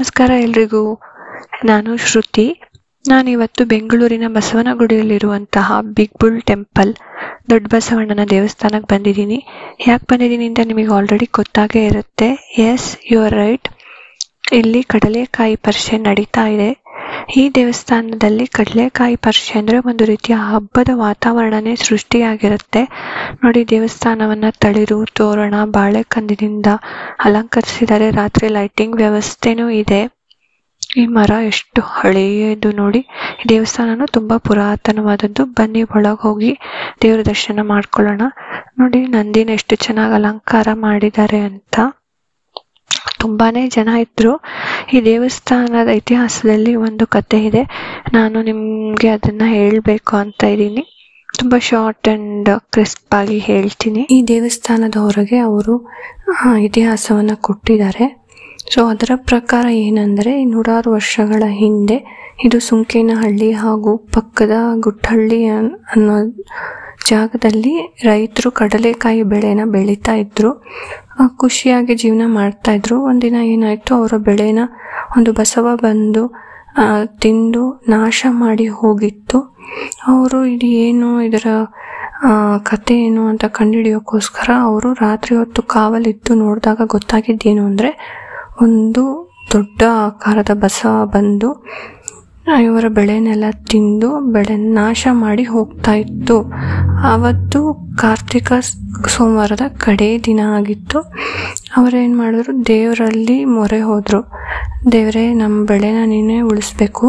ನಮಸ್ಕಾರ ಎಲ್ರಿಗೂ ನಾನು ಶ್ರುತಿ ನಾನಿವತ್ತು ಬೆಂಗಳೂರಿನ ಬಸವನಗುಡಿಯಲ್ಲಿರುವಂತಹ ಬಿಗ್ ಬುಲ್ ಟೆಂಪಲ್ ದೊಡ್ಡ ಬಸವಣ್ಣನ ದೇವಸ್ಥಾನಕ್ಕೆ ಬಂದಿದ್ದೀನಿ ಯಾಕೆ ಬಂದಿದ್ದೀನಿ ಅಂತ ನಿಮಗೆ ಆಲ್ರೆಡಿ ಗೊತ್ತಾಗೇ ಇರುತ್ತೆ ಎಸ್ ಯು ಆರ್ ರೈಟ್ ಇಲ್ಲಿ ಕಡಲೆಕಾಯಿ ಪರಿಷೆ ನಡೀತಾ ಇದೆ ಈ ದೇವಸ್ಥಾನದಲ್ಲಿ ಕಡಲೆಕಾಯಿ ಪರಿಷೆ ಅಂದರೆ ಒಂದು ರೀತಿಯ ಹಬ್ಬದ ವಾತಾವರಣನೇ ಸೃಷ್ಟಿಯಾಗಿರುತ್ತೆ ನೋಡಿ ದೇವಸ್ಥಾನವನ್ನ ತಳಿರು ತೋರಣ ಬಾಳೆಕಂದಿನಿಂದ ಅಲಂಕರಿಸಿದ್ದಾರೆ ರಾತ್ರಿ ಲೈಟಿಂಗ್ ವ್ಯವಸ್ಥೆನೂ ಇದೆ ಈ ಮರ ಎಷ್ಟು ಹಳೆಯದು ನೋಡಿ ಈ ದೇವಸ್ಥಾನನೂ ತುಂಬಾ ಪುರಾತನವಾದದ್ದು ಬನ್ನಿ ಒಳಗೆ ಹೋಗಿ ದೇವರ ದರ್ಶನ ಮಾಡ್ಕೊಳ್ಳೋಣ ನೋಡಿ ನಂದಿನ ಎಷ್ಟು ಚೆನ್ನಾಗಿ ಅಲಂಕಾರ ಮಾಡಿದ್ದಾರೆ ಅಂತ ತುಂಬಾನೇ ಜನ ಇದ್ರು ಈ ದೇವಸ್ಥಾನದ ಇತಿಹಾಸದಲ್ಲಿ ಒಂದು ಕತೆ ಇದೆ ನಾನು ನಿಮ್ಗೆ ಅದನ್ನ ಹೇಳ್ಬೇಕು ಅಂತ ಇದ್ದೀನಿ ತುಂಬಾ ಶಾರ್ಟ್ ಅಂಡ್ ಕ್ರಿಸ್ಪ್ ಆಗಿ ಹೇಳ್ತೀನಿ ಈ ದೇವಸ್ಥಾನದ ಹೊರಗೆ ಅವರು ಇತಿಹಾಸವನ್ನ ಕೊಟ್ಟಿದ್ದಾರೆ ಸೊ ಅದರ ಪ್ರಕಾರ ಏನಂದ್ರೆ ನೂರಾರು ವರ್ಷಗಳ ಹಿಂದೆ ಇದು ಸುಂಕೇನಹಳ್ಳಿ ಹಾಗೂ ಪಕ್ಕದ ಗುಟ್ಟಹಳ್ಳಿ ಅನ್- ಅನ್ನೋ ಜಾಗದಲ್ಲಿ ರೈತರು ಕಡಲೆಕಾಯಿ ಬೆಳೆನ ಬೆಳೀತಾ ಇದ್ರು ಆ, ಖುಷಿಯಾಗಿ ಜೀವನ ಮಾಡ್ತಾ ಇದ್ರು ಒಂದಿನ ಏನಾಯ್ತು ಅವರ ಬೆಳೆನ ಒಂದು ಬಸವ ಬಂದು ಆ, ತಿಂದು ನಾಶ ಮಾಡಿ ಹೋಗಿತ್ತು ಅವರು ಇದು ಏನು ಇದರ ಆ, ಕತೆ ಏನು ಅಂತ ಕಂಡುಹಿಡಿಯೋಕ್ಕೋಸ್ಕರ ಅವರು ರಾತ್ರಿ ಹೊತ್ತು ಕಾವಲಿದ್ದು ನೋಡಿದಾಗ ಗೊತ್ತಾಗಿದ್ದೇನು ಅಂದರೆ ಒಂದು ದೊಡ್ಡ ಆಕಾರದ ಬಸವ ಬಂದು ಆ, ಇವರ ಬೆಳೆನೆಲ್ಲ ತಿಂದು ಬೆಳೆ ನಾಶ ಮಾಡಿ ಹೋಗ್ತಾ ಇತ್ತು ಆವತ್ತು ಕಾರ್ತಿಕ ಸ್- ಸೋಮವಾರದ ಕಡೇ ದಿನ ಆಗಿತ್ತು ಅವರೇನು ಮಾಡಿದ್ರು ದೇವರಲ್ಲಿ ಮೊರೆ ಹೋದರು ದೇವರೇ ನಮ್ಮ ಬೆಳೆನ ನೀನೇ ಉಳಿಸ್ಬೇಕು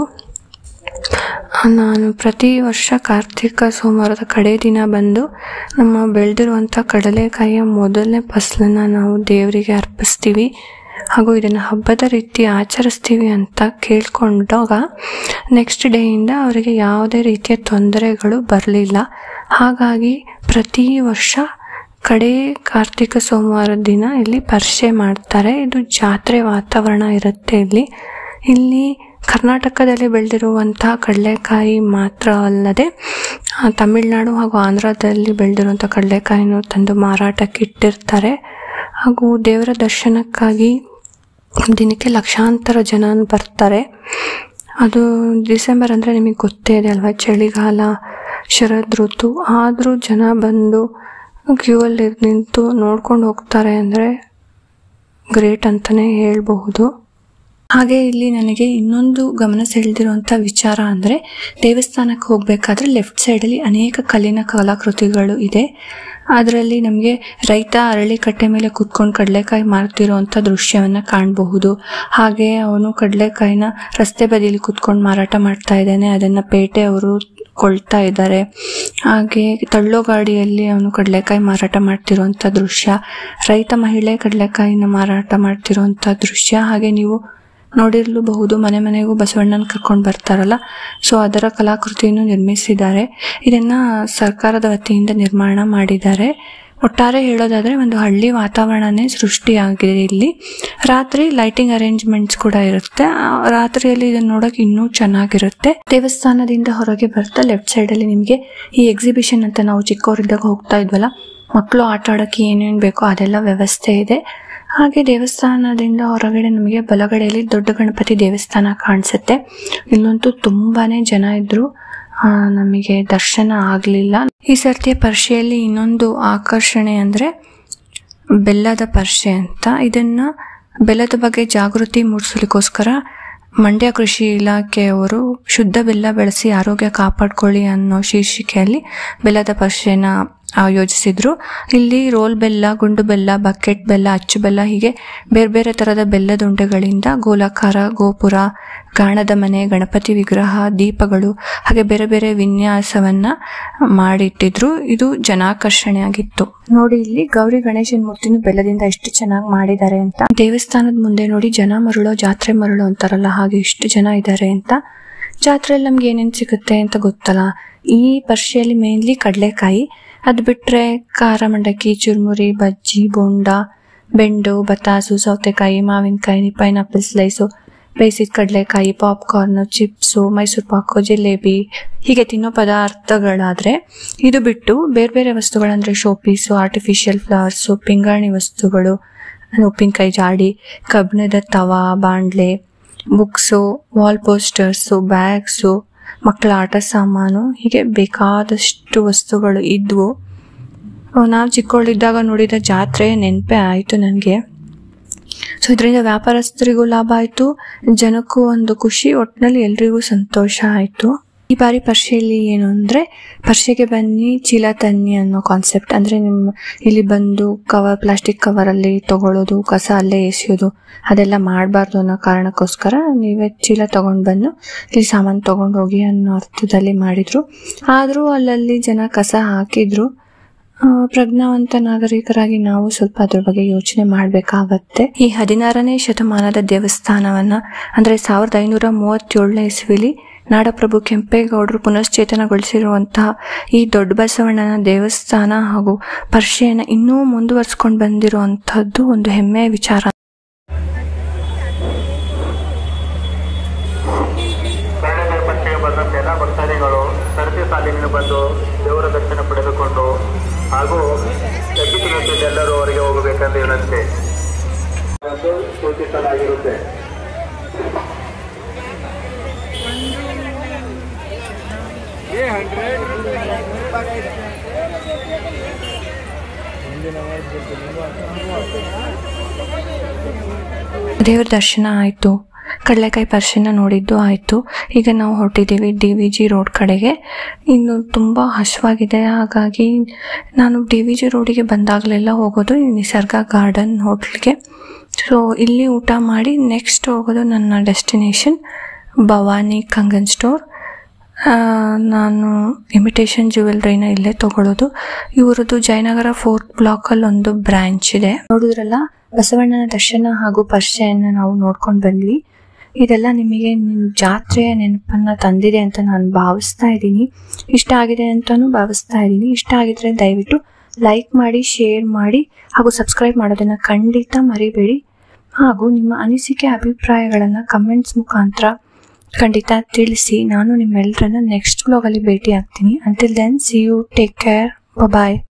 ನಾನು ಪ್ರತಿ ವರ್ಷ ಕಾರ್ತಿಕ ಸೋಮವಾರದ ಕಡೆ ದಿನ ಬಂದು ನಮ್ಮ ಬೆಳೆದಿರುವಂಥ ಕಡಲೆಕಾಯಿಯ ಮೊದಲನೇ ಫಸಲನ್ನ ನಾವು ದೇವರಿಗೆ ಅರ್ಪಿಸ್ತೀವಿ ಹಾಗೂ ಇದನ್ನು ಹಬ್ಬದ ರೀತಿ ಆಚರಿಸ್ತೀವಿ ಅಂತ ಕೇಳ್ಕೊಂಡಾಗ ನೆಕ್ಸ್ಟ್ ಡೇಯಿಂದ ಅವರಿಗೆ ಯಾವುದೇ ರೀತಿಯ ತೊಂದರೆಗಳು ಬರಲಿಲ್ಲ ಹಾಗಾಗಿ ಪ್ರತಿ ವರ್ಷ ಕಡೆ ಕಾರ್ತಿಕ ಸೋಮವಾರದ ದಿನ ಇಲ್ಲಿ ಪರಿಷೆ ಮಾಡ್ತಾರೆ ಇದು ಜಾತ್ರೆ ವಾತಾವರಣ ಇರುತ್ತೆ ಇಲ್ಲಿ ಇಲ್ಲಿ ಕರ್ನಾಟಕದಲ್ಲಿ ಬೆಳೆದಿರುವಂತಹ ಕಡಲೆಕಾಯಿ ಮಾತ್ರ ಅಲ್ಲದೆ ಆ, ತಮಿಳುನಾಡು ಹಾಗೂ ಆಂಧ್ರದಲ್ಲಿ ಬೆಳೆದಿರುವಂಥ ಕಡಲೆಕಾಯಿನೂ ತಂದು ಮಾರಾಟಕ್ಕೆ ಇಟ್ಟಿರ್ತಾರೆ ಹಾಗೂ ದೇವರ ದರ್ಶನಕ್ಕಾಗಿ ದಿನಕ್ಕೆ ಲಕ್ಷಾಂತರ ಜನ ಬರ್ತಾರೆ ಅದು ಡಿಸೆಂಬರ್ ಅಂದರೆ ನಿಮಗೆ ಗೊತ್ತೇ ಇದೆ ಅಲ್ವಾ ಚಳಿಗಾಲ ಶರದ್ ಋತು ಆದರೂ ಜನ ಬಂದು ಕ್ಯೂ ಅಲ್ಲಿ ನಿಂತು ನೋಡ್ಕೊಂಡು ಹೋಗ್ತಾರೆ ಅಂದರೆ ಗ್ರೇಟ್ ಅಂತಲೇ ಹೇಳ್ಬಹುದು ಹಾಗೆ ಇಲ್ಲಿ ನನಗೆ ಇನ್ನೊಂದು ಗಮನ ಸೆಳೆದಿರುವಂಥ ವಿಚಾರ ಅಂದರೆ ದೇವಸ್ಥಾನಕ್ಕೆ ಹೋಗಬೇಕಾದ್ರೆ ಲೆಫ್ಟ್ ಸೈಡಲ್ಲಿ ಅನೇಕ ಕಲ್ಲಿನ ಕಲಾಕೃತಿಗಳು ಇದೆ ಅದರಲ್ಲಿ ನಮಗೆ ರೈತ ಅರಳಿ ಕಟ್ಟೆ ಮೇಲೆ ಕುತ್ಕೊಂಡು ಕಡಲೆಕಾಯಿ ಮಾರ್ತಿರೋಂಥ ದೃಶ್ಯವನ್ನು ಕಾಣಬಹುದು ಹಾಗೆ ಅವನು ಕಡಲೆಕಾಯಿನ ರಸ್ತೆ ಬದಿಯಲ್ಲಿ ಕುತ್ಕೊಂಡು ಮಾರಾಟ ಮಾಡ್ತಾ ಇದ್ದಾನೆ ಅದನ್ನು ಪೇಟೆ ಅವರು ಕೊಳ್ತಾ ಇದ್ದಾರೆ ಹಾಗೆ ತಳ್ಳೋ ಗಾಡಿಯಲ್ಲಿ ಅವನು ಕಡಲೆಕಾಯಿ ಮಾರಾಟ ಮಾಡ್ತಿರೋಂಥ ದೃಶ್ಯ ರೈತ ಮಹಿಳೆ ಕಡಲೆಕಾಯಿನ ಮಾರಾಟ ಮಾಡ್ತಿರೋಂಥ ದೃಶ್ಯ ಹಾಗೆ ನೀವು ನೋಡಿರಲೂಬಹುದು ಮನೆ ಮನೆಗೂ ಬಸವಣ್ಣನ ಕರ್ಕೊಂಡು ಬರ್ತಾರಲ್ಲ ಸೊ ಅದರ ಕಲಾಕೃತಿಯನ್ನು ನಿರ್ಮಿಸಿದ್ದಾರೆ ಇದನ್ನ ಸರ್ಕಾರದ ವತಿಯಿಂದ ನಿರ್ಮಾಣ ಮಾಡಿದ್ದಾರೆ ಒಟ್ಟಾರೆ ಹೇಳೋದಾದ್ರೆ ಒಂದು ಹಳ್ಳಿ ವಾತಾವರಣನೇ ಸೃಷ್ಟಿಯಾಗಿದೆ ಇಲ್ಲಿ ರಾತ್ರಿ ಲೈಟಿಂಗ್ ಅರೇಂಜ್ಮೆಂಟ್ಸ್ ಕೂಡ ಇರುತ್ತೆ ಆ, ರಾತ್ರಿಯಲ್ಲಿ ಇದನ್ನ ನೋಡಕ್ ಇನ್ನೂ ಚೆನ್ನಾಗಿರುತ್ತೆ ದೇವಸ್ಥಾನದಿಂದ ಹೊರಗೆ ಬರ್ತಾ ಲೆಫ್ಟ್ ಸೈಡ್ ಅಲ್ಲಿ ನಿಮಗೆ ಈ ಎಕ್ಸಿಬಿಷನ್ ಅಂತ ನಾವು ಚಿಕ್ಕವರಿದ್ದಾಗ ಹೋಗ್ತಾ ಇದ್ವಲ್ಲ ಮಕ್ಕಳು ಆಟ ಆಡೋಕ್ಕೆ ಏನೇನು ಬೇಕೋ ಅದೆಲ್ಲ ವ್ಯವಸ್ಥೆ ಇದೆ ಹಾಗೆ ದೇವಸ್ಥಾನದಿಂದ ಹೊರಗಡೆ ನಮಗೆ ಬಲಗಡೆಯಲ್ಲಿ ದೊಡ್ಡ ಗಣಪತಿ ದೇವಸ್ಥಾನ ಕಾಣಿಸುತ್ತೆ ಇಲ್ಲಂತೂ ತುಂಬಾನೇ ಜನ ಇದ್ರು ಆ, ನಮಗೆ ದರ್ಶನ ಆಗಲಿಲ್ಲ ಈ ಸರ್ತಿಯ ಪರಿಷೆಯಲ್ಲಿ ಇನ್ನೊಂದು ಆಕರ್ಷಣೆ ಅಂದ್ರೆ ಬೆಲ್ಲದ ಪರಿಷೆ ಅಂತ ಇದನ್ನ ಬೆಲ್ಲದ ಬಗ್ಗೆ ಜಾಗೃತಿ ಮೂಡಿಸಲಿಕ್ಕೋಸ್ಕರ ಮಂಡ್ಯ ಕೃಷಿ ಇಲಾಖೆಯವರು ಶುದ್ಧ ಬೆಲ್ಲ ಬೆಳೆಸಿ ಆರೋಗ್ಯ ಕಾಪಾಡ್ಕೊಳ್ಳಿ ಅನ್ನೋ ಶೀರ್ಷಿಕೆಯಲ್ಲಿ ಬೆಲ್ಲದ ಪರಿಷೆನ ಆಯೋಜಿಸಿದ್ರು ಇಲ್ಲಿ ರೋಲ್ ಬೆಲ್ಲ ಗುಂಡು ಬೆಲ್ಲ ಬಕೆಟ್ ಬೆಲ್ಲ ಅಚ್ಚು ಬೆಲ್ಲ ಹೀಗೆ ಬೇರೆ ಬೇರೆ ತರದ ಬೆಲ್ಲದ ಉಂಡೆಗಳಿಂದ ಗೋಲಾಕಾರ ಗೋಪುರ ಗಾಣದ ಮನೆ ಗಣಪತಿ ವಿಗ್ರಹ ದೀಪಗಳು ಹಾಗೆ ಬೇರೆ ಬೇರೆ ವಿನ್ಯಾಸವನ್ನ ಮಾಡಿಟ್ಟಿದ್ರು ಇದು ಜನಾಕರ್ಷಣೆ ಆಗಿತ್ತು ನೋಡಿ ಇಲ್ಲಿ ಗೌರಿ ಗಣೇಶನ ಮೂರ್ತಿನ ಬೆಲ್ಲದಿಂದ ಎಷ್ಟು ಚೆನ್ನಾಗಿ ಮಾಡಿದ್ದಾರೆ ಅಂತ ದೇವಸ್ಥಾನದ ಮುಂದೆ ನೋಡಿ ಜನ ಮರುಳೋ ಜಾತ್ರೆ ಮರುಳೋ ಅಂತಾರಲ್ಲ ಹಾಗೆ ಎಷ್ಟು ಜನ ಇದ್ದಾರೆ ಅಂತ ಜಾತ್ರೆಯಲ್ಲಿ ನಮ್ಗೆ ಏನೇನು ಸಿಗುತ್ತೆ ಅಂತ ಗೊತ್ತಲ್ಲ ಈ ಪರಿಷೆಯಲ್ಲಿ ಮೇನ್ಲಿ ಕಡಲೆಕಾಯಿ ಅದು ಬಿಟ್ರೆ ಖಾರ ಮಂಡಕ್ಕಿ ಚುರುಮುರಿ ಬಜ್ಜಿ ಬೋಂಡ ಬೆಂಡು ಬತಾಸು ಸೌತೆಕಾಯಿ ಮಾವಿನಕಾಯಿ ಪೈನಾಪಲ್ ಸ್ಲೈಸು ಬೇಯಿಸಿದ ಕಡಲೆಕಾಯಿ ಪಾಪ್ಕಾರ್ನ್ ಚಿಪ್ಸು ಮೈಸೂರು ಪಾಕು ಜಿಲೇಬಿ ಹೀಗೆ ತಿನ್ನೋ ಪದಾರ್ಥಗಳಾದ್ರೆ ಇದು ಬಿಟ್ಟು ಬೇರೆ ಬೇರೆ ವಸ್ತುಗಳಂದ್ರೆ ಶೋ ಪೀಸು ಆರ್ಟಿಫಿಷಿಯಲ್ ಫ್ಲವರ್ಸು ಪಿಂಗಾಣಿ ವಸ್ತುಗಳು ಉಪ್ಪಿನಕಾಯಿ ಜಾಡಿ ಕಬ್ಬಿಣದ ತವಾ ಬಾಂಡ್ಲೆ ಬುಕ್ಸು ವಾಲ್ ಪೋಸ್ಟರ್ಸು ಬ್ಯಾಗ್ಸು ಮಕ್ಕಳ ಆಟ ಸಾಮಾನು ಹೀಗೆ ಬೇಕಾದಷ್ಟು ವಸ್ತುಗಳು ಇದ್ವು ನಾವು ಚಿಕ್ಕವಳಿದ್ದಾಗ ನೋಡಿದ ಜಾತ್ರೆ ನೆನಪೇ ಆಯಿತು ನನಗೆ ಸೊ ಇದರಿಂದ ವ್ಯಾಪಾರಸ್ಥರಿಗೂ ಲಾಭ ಆಯಿತು ಜನಕ್ಕೂ ಒಂದು ಖುಷಿ ಒಟ್ಟಿನಲ್ಲಿ ಎಲ್ರಿಗೂ ಸಂತೋಷ ಆಯಿತು ಈ ಬಾರಿ ಪರ್ಷೆಯಲ್ಲಿ ಏನು ಅಂದರೆ ಪರ್ಷೆಗೆ ಬನ್ನಿ ಚೀಲ ತನ್ನಿ ಅನ್ನೋ ಕಾನ್ಸೆಪ್ಟ್ ಅಂದರೆ ನಿಮ್ಮ ಇಲ್ಲಿ ಬಂದು ಕವರ್ ಪ್ಲಾಸ್ಟಿಕ್ ಕವರಲ್ಲಿ ತಗೊಳ್ಳೋದು ಕಸ ಅಲ್ಲೇ ಎಸೆಯೋದು ಅದೆಲ್ಲ ಮಾಡಬಾರ್ದು ಅನ್ನೋ ಕಾರಣಕ್ಕೋಸ್ಕರ ನೀವೇ ಚೀಲ ತೊಗೊಂಡು ಬಂದು ಇಲ್ಲಿ ಸಾಮಾನು ತೊಗೊಂಡು ಹೋಗಿ ಅನ್ನೋ ಅರ್ಥದಲ್ಲಿ ಮಾಡಿದರು ಆದರೂ ಅಲ್ಲಲ್ಲಿ ಜನ ಕಸ ಹಾಕಿದ್ರು ಆ, ಪ್ರಜ್ಞಾವಂತ ನಾಗರಿಕರಾಗಿ ನಾವು ಸ್ವಲ್ಪ ಅದ್ರ ಬಗ್ಗೆ ಯೋಚನೆ ಮಾಡಬೇಕಾಗತ್ತೆ ಈ ಹದಿನಾರನೇ ಶತಮಾನದ ದೇವಸ್ಥಾನವನ್ನ ಅಂದ್ರೆ ಸಾವಿರದ ಐನೂರ ಮೂವತ್ತೇಳನೇ ಇಸ್ವಿಲಿ ನಾಡಪ್ರಭು ಕೆಂಪೇಗೌಡರು ಪುನಶ್ಚೇತನಗೊಳಿಸಿರುವಂತಹ ಈ ದೊಡ್ಡ ಬಸವಣ್ಣನ ದೇವಸ್ಥಾನ ಹಾಗೂ ಪರ್ಷೆಯನ್ನ ಇನ್ನೂ ಮುಂದುವರ್ಸ್ಕೊಂಡು ಬಂದಿರುವಂತಹದ್ದು ಒಂದು ಹೆಮ್ಮೆಯ ವಿಚಾರ ಕರಡಿಗೆ ಪಟ್ಟಿಗೆ ಬಂದಂತೆ ಎಲ್ಲ ಭಕ್ತಾದಿಗಳು ಸರತಿ ಸಾಲಿನಲ್ಲಿ ಬಂದು ದೇವರ ದರ್ಶನ ಪಡೆದುಕೊಂಡು ಹಾಗೂ ಎಲ್ಲರೂ ಅವರಿಗೆ ಹೋಗಬೇಕೆಂದು ವಿನಂತಿ ಎಂದು ಸೂಚಿಸಲಾಗಿರುತ್ತೆ ದೇವ್ರ ದರ್ಶನ ಆಯಿತು ಕಡಲೆಕಾಯಿ ಪರ್ಷೆನ ನೋಡಿದ್ದು ಆಯಿತು ಈಗ ನಾವು ಹೊರಟಿದ್ದೀವಿ ಡಿ ವಿ ಜಿ ರೋಡ್ ಕಡೆಗೆ ಇನ್ನು ತುಂಬ ಹಸುವಾಗಿದೆ ಹಾಗಾಗಿ ನಾನು ಡಿ ವಿ ಜಿ ರೋಡಿಗೆ ಬಂದಾಗಲೆಲ್ಲ ಹೋಗೋದು ಈ ನಿಸರ್ಗ ಗಾರ್ಡನ್ ಹೋಟ್ಲ್ಗೆ ಸೊ ಇಲ್ಲಿ ಊಟ ಮಾಡಿ ನೆಕ್ಸ್ಟ್ ಹೋಗೋದು ನನ್ನ ಡೆಸ್ಟಿನೇಷನ್ ಭವಾನಿ ಕಂಗನ್ ಸ್ಟೋರ್ ಆ, ನಾನು ಇಮಿಟೇಷನ್ ಜ್ಯುವೆಲ್ರಿನ ಇಲ್ಲೇ ತಗೊಳ್ಳೋದು ಇವ್ರದ್ದು ಜಯನಗರ ಫೋರ್ತ್ ಬ್ಲಾಕಲ್ಲಿ ಒಂದು ಬ್ರಾಂಚ್ ಇದೆ ನೋಡಿದ್ರಲ್ಲ ಬಸವಣ್ಣನ ದರ್ಶನ ಹಾಗೂ ಪರಿಚಯನ ನಾವು ನೋಡ್ಕೊಂಡು ಬಂದ್ವಿ ಇದೆಲ್ಲ ನಿಮಗೆ ನಿಮ್ ಜಾತ್ರೆಯ ನೆನಪನ್ನ ತಂದಿದೆ ಅಂತ ನಾನು ಭಾವಿಸ್ತಾ ಇದ್ದೀನಿ ಇಷ್ಟ ಆಗಿದೆ ಅಂತಾನು ಭಾವಿಸ್ತಾ ಇದ್ದೀನಿ ಇಷ್ಟ ಆಗಿದ್ರೆ ದಯವಿಟ್ಟು ಲೈಕ್ ಮಾಡಿ ಶೇರ್ ಮಾಡಿ ಹಾಗೂ ಸಬ್ಸ್ಕ್ರೈಬ್ ಮಾಡೋದನ್ನ ಖಂಡಿತ ಮರಿಬೇಡಿ ಹಾಗೂ ನಿಮ್ಮ ಅನಿಸಿಕೆ ಅಭಿಪ್ರಾಯಗಳನ್ನ ಕಮೆಂಟ್ಸ್ ಮುಖಾಂತರ ಖಂಡಿತ ತಿಳಿಸಿ ನಾನು ನಿಮ್ಮೆಲ್ಲರನ್ನ ನೆಕ್ಸ್ಟ್ ಬ್ಲಾಗಲ್ಲಿ ಭೇಟಿ ಆಗ್ತೀನಿ until then see you take care bye